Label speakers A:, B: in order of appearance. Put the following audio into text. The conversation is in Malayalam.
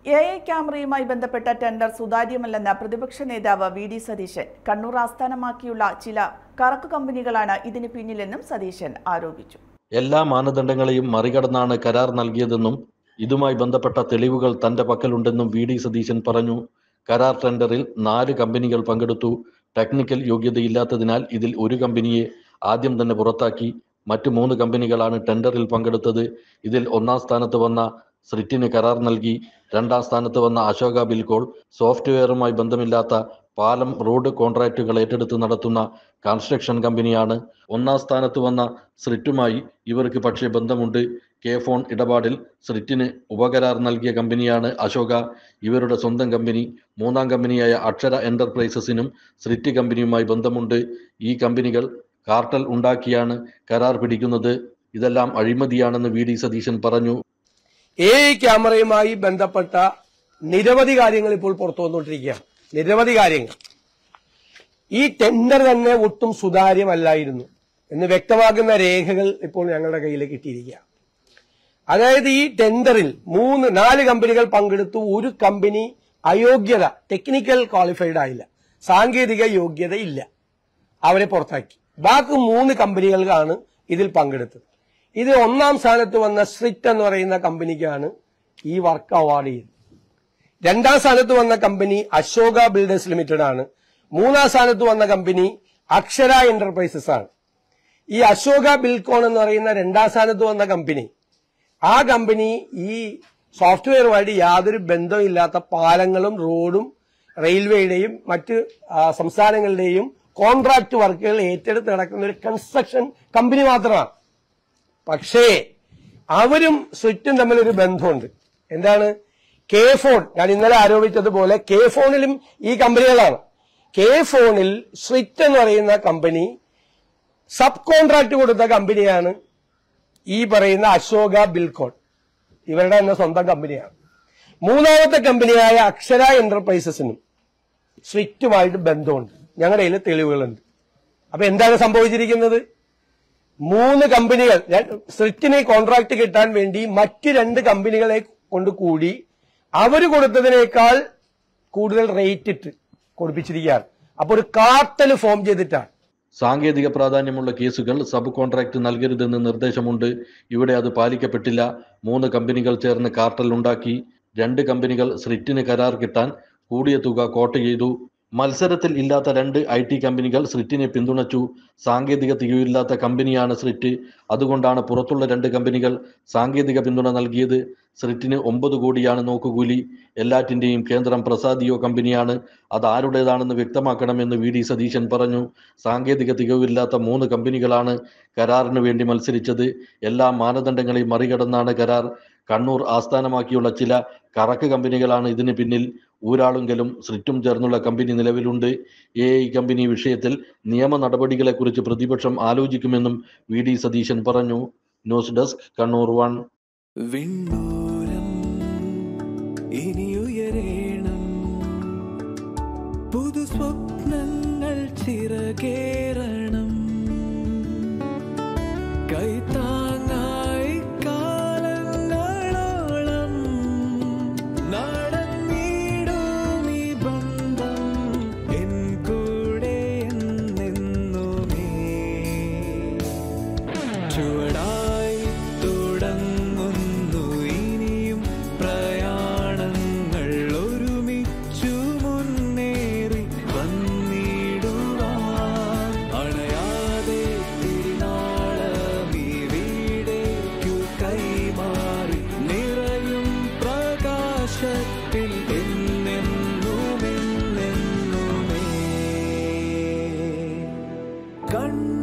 A: എ ഐ ക്യാമറയുമായി ബന്ധപ്പെട്ട ടെൻഡർ സുതാര്യമല്ലെന്ന പ്രതിപക്ഷ നേതാവ് വി ഡി സതീശൻ കണ്ണൂർ ആസ്ഥാനമാക്കിയുള്ള ചില കറക്ക് കമ്പനികളാണ് ഇതിന് പിന്നിലെന്നും സതീശൻ ആരോപിച്ചു
B: എല്ലാ മാനദണ്ഡങ്ങളെയും മറികടന്നാണ് കരാർ നൽകിയതെന്നും ഇതുമായി ബന്ധപ്പെട്ട തെളിവുകൾ തന്റെ പക്കലുണ്ടെന്നും വി ഡി സതീശൻ പറഞ്ഞു കരാർ ടെൻഡറിൽ നാല് കമ്പനികൾ പങ്കെടുത്തു ടെക്നിക്കൽ യോഗ്യതയില്ലാത്തതിനാൽ ഇതിൽ ഒരു കമ്പനിയെ ആദ്യം തന്നെ പുറത്താക്കി മറ്റു മൂന്ന് കമ്പനികളാണ് ടെൻഡറിൽ പങ്കെടുത്തത് ഇതിൽ ഒന്നാം സ്ഥാനത്ത് വന്ന സ്രിറ്റിന് കരാർ നൽകി രണ്ടാം സ്ഥാനത്ത് വന്ന അശോക ബിൽകോൾ സോഫ്റ്റ്വെയറുമായി ബന്ധമില്ലാത്ത പാലം റോഡ് കോൺട്രാക്റ്റുകൾ ഏറ്റെടുത്ത് നടത്തുന്ന കൺസ്ട്രക്ഷൻ കമ്പനിയാണ് ഒന്നാം സ്ഥാനത്ത് വന്ന സ്രിറ്റുമായി ഇവർക്ക് പക്ഷേ ബന്ധമുണ്ട് കെ ഫോൺ ഇടപാടിൽ സ്രിറ്റിന് ഉപകരാർ നൽകിയ കമ്പനിയാണ് അശോക ഇവരുടെ സ്വന്തം കമ്പനി മൂന്നാം കമ്പനിയായ അക്ഷര എന്റർപ്രൈസസിനും സ്രിറ്റ് കമ്പനിയുമായി ബന്ധമുണ്ട് ഈ കമ്പനികൾ കാർട്ടൽ ഉണ്ടാക്കിയാണ് കരാർ പിടിക്കുന്നത് ഇതെല്ലാം അഴിമതിയാണെന്ന് വി ഡി സതീശൻ പറഞ്ഞു
C: എ ഐ ക്യാമറയുമായി ബന്ധപ്പെട്ട നിരവധി കാര്യങ്ങൾ ഇപ്പോൾ പുറത്തു വന്നുകൊണ്ടിരിക്കുകയാണ് നിരവധി കാര്യങ്ങൾ ഈ ടെൻഡർ തന്നെ ഒട്ടും സുതാര്യമല്ലായിരുന്നു എന്ന് വ്യക്തമാക്കുന്ന രേഖകൾ ഇപ്പോൾ ഞങ്ങളുടെ കയ്യിൽ കിട്ടിയിരിക്കുകയാണ് അതായത് ഈ ടെൻഡറിൽ മൂന്ന് നാല് കമ്പനികൾ പങ്കെടുത്തു ഒരു കമ്പനി അയോഗ്യത ടെക്നിക്കൽ ക്വാളിഫൈഡ് ആയില്ല സാങ്കേതിക യോഗ്യത ഇല്ല അവരെ പുറത്താക്കി ബാക്കി മൂന്ന് കമ്പനികൾക്കാണ് ഇതിൽ പങ്കെടുത്തത് ഇത് ഒന്നാം സ്ഥാനത്ത് വന്ന സ്ട്രിറ്റ് എന്ന് പറയുന്ന കമ്പനിക്കാണ് ഈ വർക്ക് അവാർഡ് ചെയ്തത് രണ്ടാം സ്ഥാനത്ത് വന്ന കമ്പനി അശോക ബിൽഡേഴ്സ് ലിമിറ്റഡ് ആണ് മൂന്നാം സ്ഥാനത്ത് വന്ന കമ്പനി അക്ഷര എന്റർപ്രൈസസ് ആണ് ഈ അശോക ബിൽകോൺ എന്ന് പറയുന്ന രണ്ടാം സ്ഥാനത്ത് വന്ന കമ്പനി ആ കമ്പനി ഈ സോഫ്റ്റ്വെയറുമായിട്ട് യാതൊരു ബന്ധമില്ലാത്ത പാലങ്ങളും റോഡും റെയിൽവേയുടെയും മറ്റ് ആ, സംസ്ഥാനങ്ങളുടെയും കോൺട്രാക്ട് വർക്കുകൾ ഏറ്റെടുത്ത് നടക്കുന്ന ഒരു കൺസ്ട്രക്ഷൻ കമ്പനി മാത്രമാണ് പക്ഷേ അവരും സ്വിറ്റും തമ്മിൽ ഒരു ബന്ധമുണ്ട് എന്താണ് കെ ഫോൺ ഞാൻ ഇന്നലെ ആരോപിച്ചതുപോലെ കെ ഫോണിലും ഈ കമ്പനികളാണ് കെ ഫോണിൽ സ്വിറ്റ് എന്ന് പറയുന്ന കമ്പനി സബ് കോൺട്രാക്ട് കൊടുത്ത കമ്പനിയാണ് ഈ പറയുന്ന അശോക ബിൽകോൺ ഇവരുടെ തന്നെ സ്വന്തം കമ്പനിയാണ് മൂന്നാമത്തെ കമ്പനിയായ അക്ഷര എന്റർപ്രൈസസിനും സ്വിറ്റുമായിട്ട് ബന്ധമുണ്ട് ഞങ്ങളുടെ കയ്യിൽ തെളിവുകളുണ്ട് അപ്പൊ എന്താണ് സംഭവിച്ചിരിക്കുന്നത് മൂന്ന് കമ്പനികൾ ര- സ്വിറ്റിന് കോൺട്രാക്ട് കിട്ടാൻ വേണ്ടി മറ്റ് രണ്ട് കമ്പനികളെ കൊണ്ട് കൂടി അവർ കൊടുത്തതിനേക്കാൾ കൂടുതൽ റേറ്റ് ഇട്ട് കൊടുപ്പിച്ചിരിക്കുകയാണ് അപ്പൊ ഒരു കാർട്ടൽ ഫോം ചെയ്തിട്ടാണ്
B: സാങ്കേതിക പ്രാധാന്യമുള്ള കേസുകൾ സബ് കോൺട്രാക്ട് നൽകരുതെന്ന് നിർദ്ദേശമുണ്ട് ഇവിടെ അത് പാലിക്കപ്പെട്ടില്ല മൂന്ന് കമ്പനികൾ ചേർന്ന് കാർട്ടൽ ഉണ്ടാക്കി രണ്ട് കമ്പനികൾ സ്രിറ്റിന് കരാർ കിട്ടാൻ കൂടിയ തുക കോട്ട് ചെയ്തു മത്സരത്തിൽ ഇല്ലാത്ത രണ്ട് ഐ ടി കമ്പനികൾ സ്രിറ്റിനെ പിന്തുണച്ചു സാങ്കേതിക തികവില്ലാത്ത കമ്പനിയാണ് സ്രിറ്റ് അതുകൊണ്ടാണ് പുറത്തുള്ള രണ്ട് കമ്പനികൾ സാങ്കേതിക പിന്തുണ നൽകിയത് സ്രിറ്റിന് ഒമ്പത് കോടിയാണ് നോക്കുകൂലി എല്ലാറ്റിന്റെയും കേന്ദ്രം പ്രസാദിയോ കമ്പനിയാണ് അത് ആരുടേതാണെന്ന് വ്യക്തമാക്കണമെന്ന് വി ഡി സതീശൻ പറഞ്ഞു സാങ്കേതിക തികവില്ലാത്ത മൂന്ന് കമ്പനികളാണ് കരാറിന് വേണ്ടി മത്സരിച്ചത് എല്ലാ മാനദണ്ഡങ്ങളെയും മറികടന്നാണ് കരാർ കണ്ണൂർ ആസ്ഥാനമാക്കിയുള്ള ചില കറക്ക് കമ്പനികളാണ് ഇതിന് പിന്നിൽ ഊരാളുങ്കലും സ്രിറ്റും ചേർന്നുള്ള കമ്പനി നിലവിലുണ്ട് എ ഐ കമ്പനി വിഷയത്തിൽ നിയമ നടപടികളെക്കുറിച്ച് പ്രതിപക്ഷം ആലോചിക്കുമെന്നും വി ഡി സതീശൻ പറഞ്ഞു ന്യൂസ് ഡെസ്ക് കണ്ണൂർ വൺ
D: വിണ്ണൂരം ഇനിയുയരേണം പുതു സ്വപ്നങ്ങൾ ചിറകേറണം കൈത്താങ്ങായി കാലങ്ങളോളം നടന്നിടും ഈ ബന്ധം എൻ കൂടെ എന്നെന്നുമേ ചുവടായി തുടങ്ങുന്നു ഇനിയും പ്രയാണങ്ങൾ ഒരുമിച്ചു മുന്നേറി വന്നിടുവാൻ അണയാതെ തിരുനാളമീ വീടേക്കു കൈമാറി നിറയും പ്രകാശത്തിൽ എന്നെന്നുമെന്നെന്നുമേ കണ്ണു